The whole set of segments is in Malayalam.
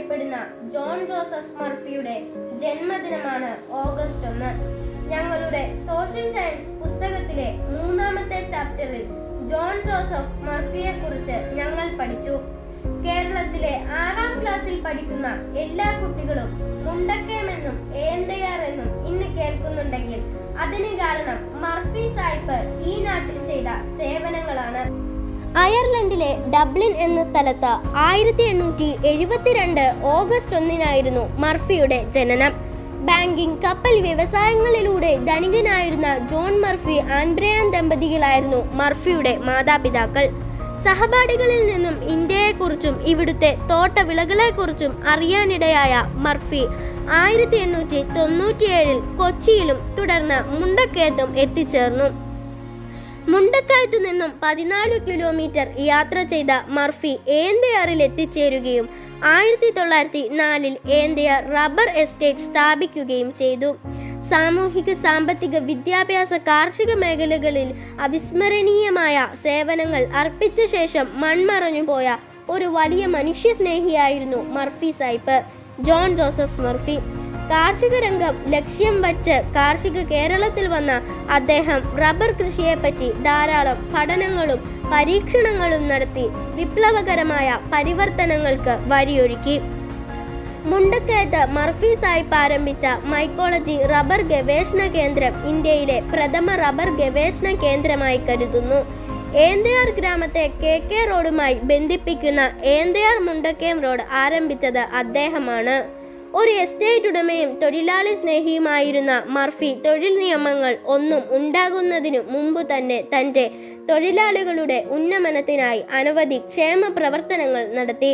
എന്നറിയപ്പെടുന്ന ജോൺ ജോസഫ് മർഫിയുടെ ജന്മദിനമാണ് ഓഗസ്റ്റ് ഒന്ന് ഞങ്ങളുടെ സോഷ്യൽ സയൻസ് പുസ്തകത്തിലെ മൂന്നാമത്തെ ചാപ്റ്ററിൽ ജോൺ ജോസഫ് മർഫിയെ കുറിച്ച് ഞങ്ങൾ പഠിച്ചു കേരളത്തിലെ ആറാം ക്ലാസ്സിൽ പഠിക്കുന്ന എല്ലാ കുട്ടികളും മുണ്ടക്കയമെന്നും ഏന്തയാർ എന്നും ഇന്ന് കേൾക്കുന്നുണ്ടെങ്കിൽ അതിന് കാരണം മർഫി സായിപ്പ് ഈ നാട്ടിൽ ചെയ്ത സേവനങ്ങളാണ് അയർലൻഡിലെ ഡബ്ലിൻ എന്ന സ്ഥലത്ത് ആയിരത്തി എണ്ണൂറ്റി എഴുപത്തിരണ്ട് ഓഗസ്റ്റ് ഒന്നിനായിരുന്നു മർഫിയുടെ ജനനം ബാങ്കിംഗ് കപ്പൽ വ്യവസായങ്ങളിലൂടെ ധനികനായിരുന്ന ജോൺ മർഫി ആൻഡ്രയാൻ ദമ്പതികളായിരുന്നു മർഫിയുടെ മാതാപിതാക്കൾ സഹപാഠികളിൽ നിന്നും ഇന്ത്യയെക്കുറിച്ചും ഇവിടുത്തെ തോട്ടവിളകളെക്കുറിച്ചും അറിയാനിടയായ മർഫി ആയിരത്തി എണ്ണൂറ്റി തൊണ്ണൂറ്റിയേഴിൽ കൊച്ചിയിലും തുടർന്ന് മുണ്ടക്കയത്തും എത്തിച്ചേർന്നു മുണ്ടക്കായത്തു നിന്നും പതിനാല് കിലോമീറ്റർ യാത്ര ചെയ്ത മർഫി ഏന്തയാറിൽ എത്തിച്ചേരുകയും ആയിരത്തി തൊള്ളായിരത്തി നാലിൽ ഏന്തയാർ റബ്ബർ എസ്റ്റേറ്റ് സ്ഥാപിക്കുകയും ചെയ്തു സാമൂഹിക സാമ്പത്തിക വിദ്യാഭ്യാസ കാർഷിക മേഖലകളിൽ അവിസ്മരണീയമായ സേവനങ്ങൾ അർപ്പിച്ച ശേഷം മൺമറഞ്ഞു പോയ ഒരു വലിയ മനുഷ്യസ്നേഹിയായിരുന്നു മർഫി സായിപ്പ് ജോൺ ജോസഫ് മർഫി കാർഷിക രംഗം ലക്ഷ്യം വച്ച് കാർഷിക കേരളത്തിൽ വന്ന അദ്ദേഹം റബ്ബർ കൃഷിയെപ്പറ്റി ധാരാളം പഠനങ്ങളും പരീക്ഷണങ്ങളും നടത്തി വിപ്ലവകരമായ പരിവർത്തനങ്ങൾക്ക് വഴിയൊരുക്കി മുണ്ടക്കയത്ത് മർഫി സായിപ്പ് ആരംഭിച്ച മൈക്കോളജി റബ്ബർ ഗവേഷണ കേന്ദ്രം ഇന്ത്യയിലെ പ്രഥമ റബ്ബർ ഗവേഷണ കേന്ദ്രമായി കരുതുന്നു ഏന്തയാർ ഗ്രാമത്തെ കെ കെ റോഡുമായി ബന്ധിപ്പിക്കുന്ന ഏന്തയാർ മുണ്ടക്കയം റോഡ് ആരംഭിച്ചത് അദ്ദേഹമാണ് ഒരു എസ്റ്റേറ്റ് ഉടമയും തൊഴിലാളി സ്നേഹിയുമായിരുന്ന മർഫി തൊഴിൽ നിയമങ്ങൾ ഒന്നും ഉണ്ടാകുന്നതിനു മുമ്പ് തന്നെ തൻ്റെ തൊഴിലാളികളുടെ ഉന്നമനത്തിനായി അനവധി ക്ഷേമ പ്രവർത്തനങ്ങൾ നടത്തി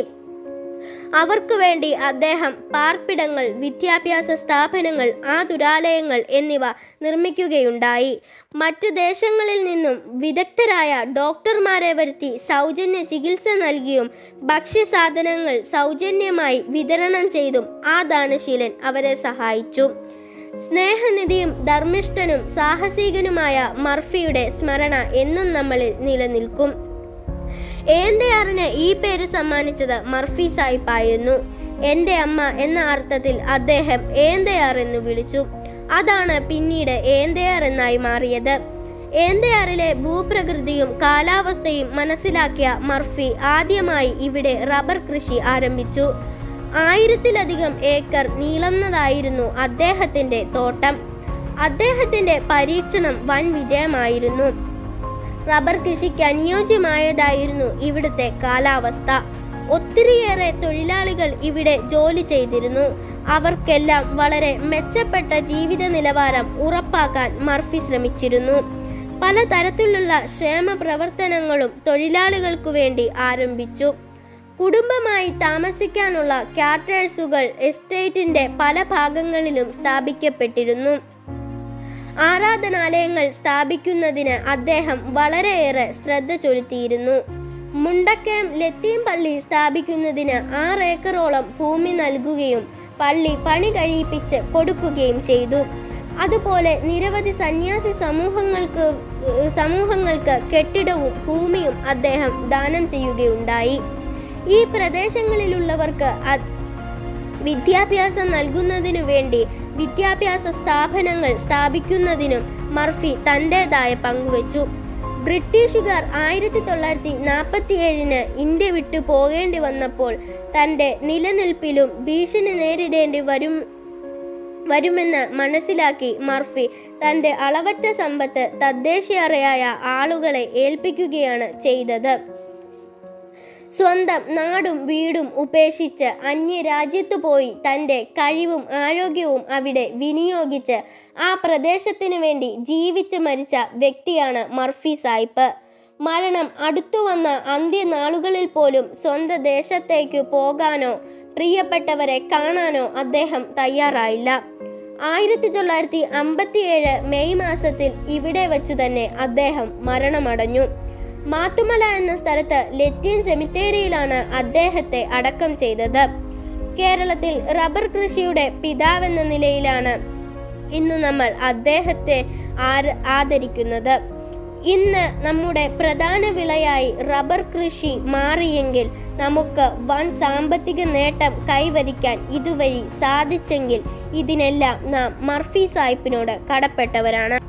അവർക്ക് വേണ്ടി അദ്ദേഹം പാർപ്പിടങ്ങൾ വിദ്യാഭ്യാസ സ്ഥാപനങ്ങൾ ആതുരാലയങ്ങൾ എന്നിവ നിർമ്മിക്കുകയുണ്ടായി മറ്റ് ദേശങ്ങളിൽ നിന്നും വിദഗ്ധരായ ഡോക്ടർമാരെ വരുത്തി സൗജന്യ ചികിത്സ നൽകിയും ഭക്ഷ്യസാധനങ്ങൾ സൗജന്യമായി വിതരണം ചെയ്തും ആ ദാനശീലൻ അവരെ സഹായിച്ചു സ്നേഹനിധിയും ധർമ്മിഷ്ഠനും സാഹസികനുമായ മർഫിയുടെ സ്മരണ എന്നും നമ്മളിൽ നിലനിൽക്കും ഏന്തയാറിന് ഈ പേര് സമ്മാനിച്ചത് മർഫി സായിപ്പായിരുന്നു എൻ്റെ അമ്മ എന്ന അർത്ഥത്തിൽ അദ്ദേഹം ഏന്തയാർ എന്ന് വിളിച്ചു അതാണ് പിന്നീട് ഏന്തയാർ എന്നായി മാറിയത് ഏന്തയാറിലെ ഭൂപ്രകൃതിയും കാലാവസ്ഥയും മനസ്സിലാക്കിയ മർഫി ആദ്യമായി ഇവിടെ റബ്ബർ കൃഷി ആരംഭിച്ചു ആയിരത്തിലധികം ഏക്കർ നീളുന്നതായിരുന്നു അദ്ദേഹത്തിന്റെ തോട്ടം അദ്ദേഹത്തിന്റെ പരീക്ഷണം വൻ വിജയമായിരുന്നു റബ്ബർ കൃഷിക്ക് അനുയോജ്യമായതായിരുന്നു ഇവിടുത്തെ കാലാവസ്ഥ ഒത്തിരിയേറെ തൊഴിലാളികൾ ഇവിടെ ജോലി ചെയ്തിരുന്നു അവർക്കെല്ലാം വളരെ മെച്ചപ്പെട്ട ജീവിത നിലവാരം ഉറപ്പാക്കാൻ മർഫി ശ്രമിച്ചിരുന്നു പലതരത്തിലുള്ള ക്ഷേമ പ്രവർത്തനങ്ങളും തൊഴിലാളികൾക്കു വേണ്ടി ആരംഭിച്ചു കുടുംബമായി താമസിക്കാനുള്ള ക്യാറ്റേഴ്സുകൾ എസ്റ്റേറ്റിന്റെ പല ഭാഗങ്ങളിലും സ്ഥാപിക്കപ്പെട്ടിരുന്നു ആരാധനാലയങ്ങൾ സ്ഥാപിക്കുന്നതിന് അദ്ദേഹം വളരെയേറെ ശ്രദ്ധ ചെലുത്തിയിരുന്നു മുണ്ടക്കയം ലത്തീം പള്ളി സ്ഥാപിക്കുന്നതിന് ആറ് ഏക്കറോളം ഭൂമി നൽകുകയും പള്ളി പണി കഴിയിപ്പിച്ച് കൊടുക്കുകയും ചെയ്തു അതുപോലെ നിരവധി സന്യാസി സമൂഹങ്ങൾക്ക് ഏഹ്, സമൂഹങ്ങൾക്ക് കെട്ടിടവും ഭൂമിയും അദ്ദേഹം ദാനം ചെയ്യുകയുണ്ടായി ഈ പ്രദേശങ്ങളിലുള്ളവർക്ക് അ- വിദ്യാഭ്യാസം നൽകുന്നതിനു വേണ്ടി വിദ്യാഭ്യാസ സ്ഥാപനങ്ങൾ സ്ഥാപിക്കുന്നതിനും മർഫി തൻ്റെതായ പങ്കുവച്ചു ബ്രിട്ടീഷുകാർ ആയിരത്തി തൊള്ളായിരത്തി നാൽപ്പത്തി ഏഴിന് ഇന്ത്യ വിട്ടു പോകേണ്ടി വന്നപ്പോൾ തൻ്റെ നിലനിൽപ്പിലും ഭീഷണി നേരിടേണ്ടി വരും വരുമെന്ന് മനസ്സിലാക്കി മർഫി തൻ്റെ അളവറ്റ സമ്പത്ത് തദ്ദേശീയറയായ ആളുകളെ ഏൽപ്പിക്കുകയാണ് ചെയ്തത് സ്വന്തം നാടും വീടും ഉപേക്ഷിച്ച് അന്യരാജ്യത്തു പോയി തൻ്റെ കഴിവും ആരോഗ്യവും അവിടെ വിനിയോഗിച്ച് ആ പ്രദേശത്തിനു വേണ്ടി ജീവിച്ച് മരിച്ച വ്യക്തിയാണ് മർഫി സായിപ്പ് മരണം അടുത്തു വന്ന അന്ത്യനാളുകളിൽ പോലും സ്വന്തം ദേശത്തേക്ക് പോകാനോ പ്രിയപ്പെട്ടവരെ കാണാനോ അദ്ദേഹം തയ്യാറായില്ല ആയിരത്തി തൊള്ളായിരത്തി അമ്പത്തിയേഴ് മെയ് മാസത്തിൽ ഇവിടെ വച്ചു തന്നെ അദ്ദേഹം മരണമടഞ്ഞു മാത്തുമല എന്ന സ്ഥലത്ത് ലത്തീൻ സെമിത്തേരിയിലാണ് അദ്ദേഹത്തെ അടക്കം ചെയ്തത് കേരളത്തിൽ റബ്ബർ കൃഷിയുടെ പിതാവെന്ന നിലയിലാണ് ഇന്നു നമ്മൾ അദ്ദേഹത്തെ ആര- ആദരിക്കുന്നത് ഇന്ന് നമ്മുടെ പ്രധാന വിളയായി റബ്ബർ കൃഷി മാറിയെങ്കിൽ നമുക്ക് വൻ സാമ്പത്തിക നേട്ടം കൈവരിക്കാൻ ഇതുവഴി സാധിച്ചെങ്കിൽ ഇതിനെല്ലാം നാം മർഫി സാഹിബിനോട് കടപ്പെട്ടവരാണ്